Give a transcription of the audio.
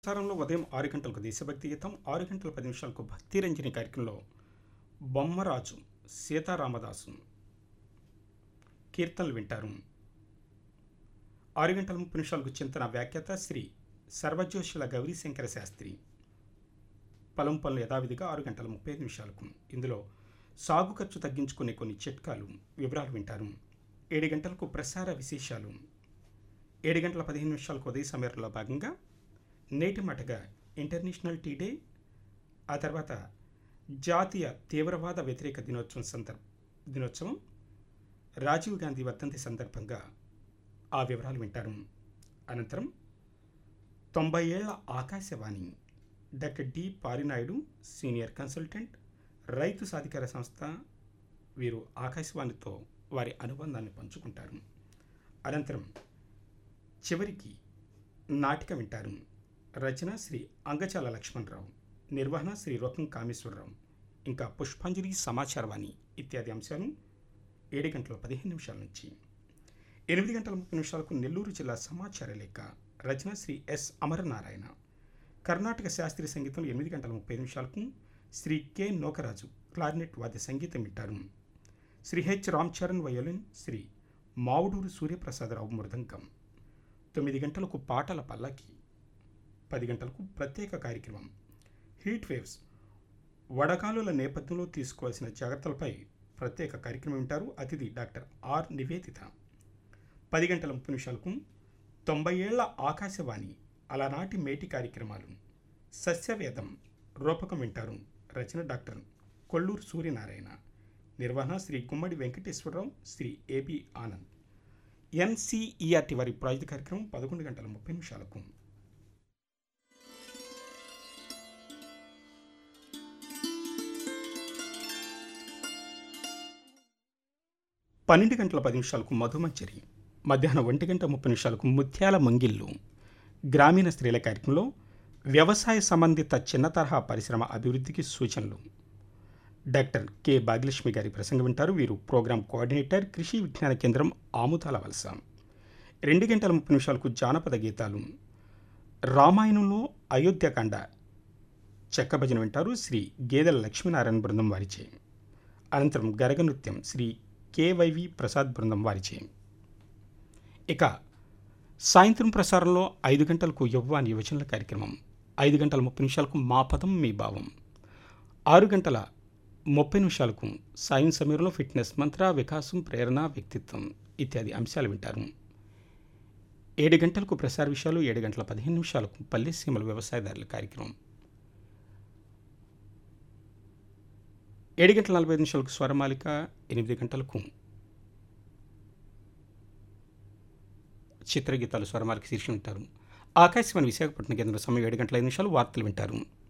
ప్రసారంలో ఉదయం ఆరు గంటలకు దేశభక్తి గీతం ఆరు గంటల పది నిమిషాలకు భక్తి రంజని కార్యక్రమంలో బొమ్మరాజు సీతారామదాసు కీర్తనలు వింటారు ఆరు గంటల ముప్పై నిమిషాలకు చింతన వ్యాఖ్యాత శ్రీ సర్వజ్యోషుల గౌరీశంకర శాస్త్రి పొలం పనులు యథావిధిగా ఆరు గంటల ముప్పై ఐదు నిమిషాలకు ఇందులో సాగు ఖర్చు తగ్గించుకునే కొన్ని చిట్కాలు వివరాలు వింటారు ఏడు గంటలకు ప్రసార విశేషాలు ఏడు గంటల పదిహేను నిమిషాలకు ఉదయ సమయంలో భాగంగా నేటి మటగా ఇంటర్నేషనల్ టీ డే ఆ తర్వాత జాతీయ తీవ్రవాద వ్యతిరేక దినోత్సవం సందర్భ దినోత్సవం రాజీవ్ గాంధీ వర్ధంతి సందర్భంగా ఆ వివరాలు వింటారు అనంతరం తొంభై ఏళ్ల Akashvani doctor D Parinaidu senior consultant రైతు సాధికార సంస్థ వీరు ఆకాశవాణితో వారి అనుబంధాన్ని పంచుకుంటారు అనంతరం చివరికి నాటిక వింటారు రచన శ్రీ అంగచాల లక్ష్మణరావు నిర్వహణ శ్రీ రొకం కామేశ్వరరావు ఇంకా పుష్పాంజలి సమాచారవాణి ఇత్యాది అంశాలు ఏడు గంటల పదిహేను నిమిషాల నుంచి ఎనిమిది గంటల ముప్పై నిమిషాలకు నెల్లూరు జిల్లా సమాచార లేఖ రచన శ్రీ ఎస్ అమరనారాయణ కర్ణాటక శాస్త్రీయ సంగీతం ఎనిమిది గంటల ముప్పై నిమిషాలకు శ్రీ కె నోకరాజు క్లారినెట్ వాద్య సంగీతం వింటారు శ్రీ హెచ్ రామ్ చరణ్ వయోలిన్ శ్రీ మావుడూరు సూర్యప్రసాదరావు మృదంగం తొమ్మిది గంటలకు పాటల పల్లకి పది గంటలకు ప్రత్యేక కార్యక్రమం హీట్ వేవ్స్ వడగాలుల నేపథ్యంలో తీసుకోవాల్సిన జాగ్రత్తలపై ప్రత్యేక కార్యక్రమం వింటారు అతిథి డాక్టర్ ఆర్ నివేదిత పది గంటల ముప్పై నిమిషాలకు తొంభై ఏళ్ల ఆకాశవాణి అలనాటి మేటి కార్యక్రమాలు సస్యవేదం రూపకం వింటారు రచన డాక్టర్ కొల్లూరు సూర్యనారాయణ నిర్వహణ శ్రీ గుమ్మడి వెంకటేశ్వరరావు శ్రీ ఏబి ఆనంద్ ఎన్సీఈఆర్టీ వారి ప్రాజెక్ట్ కార్యక్రమం పదకొండు గంటల ముప్పై నిమిషాలకు పన్నెండు గంటల పది నిమిషాలకు మధుమంజరి మధ్యాహ్నం ఒంటి గంట ముప్పై నిమిషాలకు ముత్యాల మంగిళ్ళు గ్రామీణ స్త్రీల కార్యక్రమంలో వ్యవసాయ సంబంధిత చిన్న తరహా పరిశ్రమ అభివృద్ధికి సూచనలు డాక్టర్ కె భాగ్యలక్ష్మి గారి ప్రసంగం వింటారు వీరు ప్రోగ్రాం కోఆర్డినేటర్ కృషి విజ్ఞాన కేంద్రం ఆముదాల వలస రెండు గంటల ముప్పై నిమిషాలకు జానపద గీతాలు రామాయణంలో అయోధ్యకాండ చెక్క భజన వింటారు శ్రీ గేదెల లక్ష్మీనారాయణ బృందం వారిచే అనంతరం గరగ నృత్యం శ్రీ కేవైవి ప్రసాద్ బృందం వారిచే ఇక సాయంత్రం ప్రసారంలో ఐదు గంటలకు యవ్వాన్ యువజనుల కార్యక్రమం ఐదు గంటల ముప్పై నిమిషాలకు మా పదం మీ భావం ఆరు గంటల ముప్పై నిమిషాలకు సాయం సమయంలో ఫిట్నెస్ మంత్ర వికాసం ప్రేరణ వ్యక్తిత్వం ఇత్యాది అంశాలు వింటారు ఏడు గంటలకు ప్రసార విషయాలు ఏడు గంటల పదిహేను నిమిషాలకు పల్లె సీమల వ్యవసాయదారుల కార్యక్రమం ఏడు గంటల నలభై ఐదు నిమిషాలకు స్వరమాలిక ఎనిమిది గంటలకు చిత్రగీతాలు స్వరమాలిక శీర్షం వింటారు ఆకాశవాణి విశాఖపట్నం కేంద్ర సమయం ఏడు గంటల ఐదు నిమిషాలు వార్తలు వింటారు